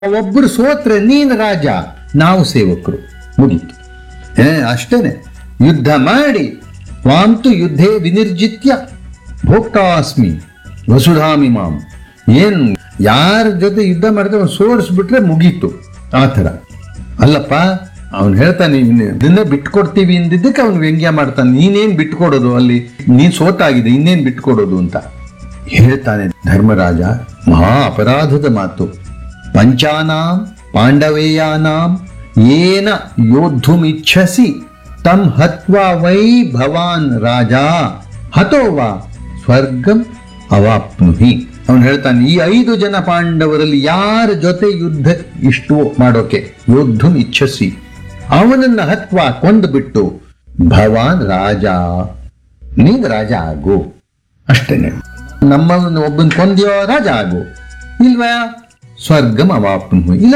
ಒಬ್ಬರು ಸೋತ್ರೆ ನೀನು ರಾಜ ನಾವು ಸೇವಕರು ಮುಗೀತು ಏ ಅಷ್ಟೇನೆ ಯುದ್ಧ ಮಾಡಿ ವಾಂತು ಯುದ್ಧೇ ವಿನಿರ್ಜಿತ್ಯ ಭೋಕ್ತಾಸ್ಮಿ ವಸುಧಾಮಿ ಮಾಂ ಏನು ಯಾರ ಜೊತೆ ಯುದ್ಧ ಮಾಡಿದ್ರೆ ಅವ್ನು ಸೋಡಿಸ್ಬಿಟ್ರೆ ಮುಗೀತು ಆ ಥರ ಅಲ್ಲಪ್ಪ ಅವನು ಹೇಳ್ತಾನೆ ಇವ್ನು ಇದನ್ನೇ ಬಿಟ್ಕೊಡ್ತೀವಿ ಅಂದಿದ್ದಕ್ಕೆ ಅವನು ವ್ಯಂಗ್ಯ ಮಾಡ್ತಾನೆ ನೀನೇನ್ ಬಿಟ್ಕೊಡೋದು ಅಲ್ಲಿ ನೀನ್ ಸೋತಾಗಿದೆ ಇನ್ನೇನ್ ಬಿಟ್ಕೊಡೋದು ಅಂತ ಹೇಳ್ತಾನೆ ಧರ್ಮರಾಜ ಮಹಾ ಅಪರಾಧದ ಮಾತು ಪಂಚಾನಾಂ ಪಾಂಡವೇಯಾನಾಂ ಏನ ಯೋದ್ಧುಮಿಚ್ಛಸಿ ತಂ ಹತ್ವಾ ವೈ ಭವಾನ್ ರಾಜ ಹತೋ ವಾ ಸ್ವರ್ಗಂ ಅವಾಪ್ನುಹಿ ಅವನು ಹೇಳ್ತಾನೆ ಈ ಐದು ಜನ ಪಾಂಡವರಲ್ಲಿ ಯಾರ ಜೊತೆ ಯುದ್ಧ ಇಷ್ಟು ಮಾಡೋಕೆ ಯೋದ್ಧುಂ ಇಚ್ಛಸಿ ಅವನನ್ನ ಹತ್ವಾ ಕೊಂದು ಬಿಟ್ಟು ಭವಾನ್ ರಾಜ ನೀನ್ ರಾಜ ಆಗು ಅಷ್ಟೇನೆ ನಮ್ಮನ್ನು ಒಬ್ಬನ್ ಕೊಂದ್ಯೋ ರಾಜ ಆಗು ಇಲ್ವಾ ಸ್ವರ್ಗಂ ಅವಾಪ್ನು ಇಲ್ಲ